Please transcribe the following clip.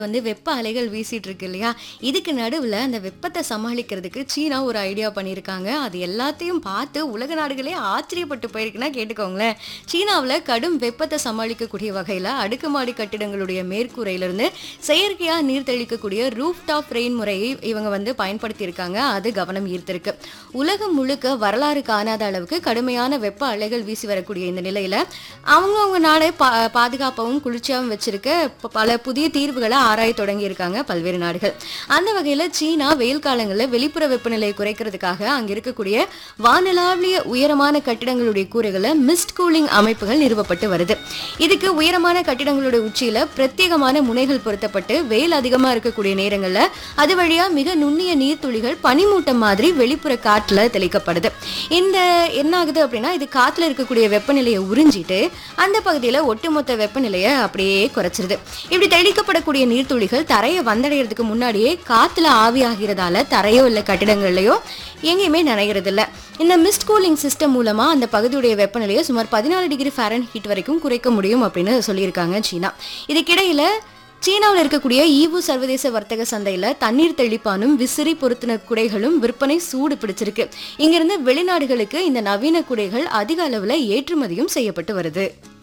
வந்து வெப்ப அலைகள் வீசிட்டு இருக்கு இல்லையா இதுக்கு நடுவில் அந்த வெப்பத்தை சமாளிக்கிறதுக்கு சீனா ஒரு ஐடியா பண்ணியிருக்காங்க அது எல்லாத்தையும் பார்த்து உலக நாடுகளே ஆச்சரியப்பட்டு போயிருக்குன்னா கேட்டுக்கோங்களேன் சீனாவில் கடும் வெப்பத்தை சமாளிக்கக்கூடிய வகையில் அடுக்குமாடி கட்டிடங்களுடைய மேற்கூரையிலிருந்து செயற்கையாக நீர் தெளிக்கக்கூடிய ரூஃப் டாப் ரெயின் முறையை இவங்க வந்து பயன்படுத்தியிருக்காங்க அது கவனம் ஈர்த்திருக்கு உலகம் முழுக்க வரலாறு காணாத அளவுக்கு கடுமையான வெப்ப அலைகள் வீசி வரக்கூடிய இந்த நிலையில் அவங்கவுங்க நாடே பா பாதுகாப்பாகவும் குளிர்ச்சியாகவும் வச்சிருக்க ப- பல புதிய தீர்வுகளை ஆராய தொடங்கி இருக்காங்க பல்வேறு நாடுகள் அந்த வகையில் சீனா வெயில் காலங்களில் வெளிப்புற வெப்பநிலையை குறைக்கிறதுக்காக அங்கே இருக்கக்கூடிய வானளாவிய உயரமான கட்டிடங்களுடைய கூரைகளில் மிஸ்ட் கூலிங் அமைப்புகள் நிறுவப்பட்டு வருது இதுக்கு உயரமான கட்டிடங்களுடைய உச்சியில பிரத்யேகமான முனைகள் பொருத்தப்பட்டு வெயில் அதிகமாக இருக்கக்கூடிய நேரங்களில் அது வழியா மிக நுண்ணிய நீர்த்துளிகள் பனிமூட்டம் மாதிரி வெளிப்புற காற்றுல தெளிக்கப்படுது இந்த என்ன ஆகுது அப்படின்னா இது காத்துல இருக்கக்கூடிய வெப்பநிலையை உறிஞ்சிட்டு அந்த பகுதியில் ஒட்டுமொத்த வெப்பநிலையை அப்படியே குறைச்சிருது இப்படி தெளிக்கப்படக்கூடிய நீர்த்துளிகள் தரையை வந்தடைகிறதுக்கு முன்னாடியே காத்துல ஆவியாகிறதால தரையோ இல்லை கட்டிடங்கள்லையோ எங்கேயுமே நனைகிறது இல்ல இந்த மிஸ்ட் கூலிங் சிஸ்டம் மூலமா அந்த பகுதியுடைய வெப்பநிலையை சுமார் பதினாலு டிகிரி ஃபேரன் ஹீட் வரைக்கும் குறைக்க முடியும் அப்படின்னு சொல்லியிருக்காங்க சீனா இதுக்கிடையில சீனாவில் இருக்கக்கூடிய ஈவு சர்வதேச வர்த்தக சந்தையில் தண்ணீர் தெளிப்பானும் விசிறி பொருத்தின குடைகளும் விற்பனை சூடு பிடிச்சிருக்கு இங்கிருந்து வெளிநாடுகளுக்கு இந்த நவீன குடைகள் அதிக அளவில் ஏற்றுமதியும் செய்யப்பட்டு வருது